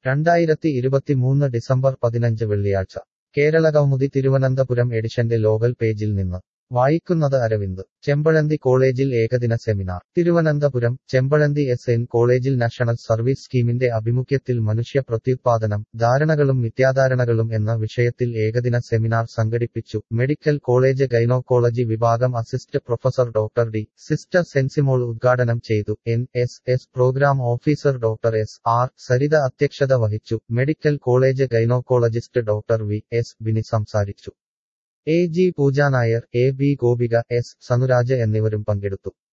രണ്ടായിരത്തി ഇരുപത്തിമൂന്ന് ഡിസംബർ പതിനഞ്ച് വെള്ളിയാഴ്ച കേരളകൗമുദി തിരുവനന്തപുരം എഡിഷന്റെ ലോകൽ പേജിൽ നിന്ന് വായിക്കുന്നത് അരവിന്ദ് ചെമ്പഴന്തി കോളേജിൽ ഏകദിന seminar Thiruvananthapuram Chempazhanthi S N കോളേജിൽ നാഷണൽ സർവീസ് സ്കീമിന്റെ ആഭിമുഖ്യത്തിൽ മനുഷ്യ പ്രത്യുത്പാദനം ധാരണകളും മിഥ്യാധാരണകളും എന്ന വിഷയത്തിൽ ഏകദിന സെമിനാർ സംഘടിപ്പിച്ചു മെഡിക്കൽ കോളേജ് ഗൈനോക്കോളജി വിഭാഗം assist professor doctor D sister Sensimol ഉദ്ഘാടനം ചെയ്തു N S S programme officer doctor S R Saritha അധ്യക്ഷത വഹിച്ചു medical college gynaecologist doctor V S Bini സംസാരിച്ചു A G Pooja Nair A B Gopika S Sanuraj എന്നിവരും പങ്കെടുത്തു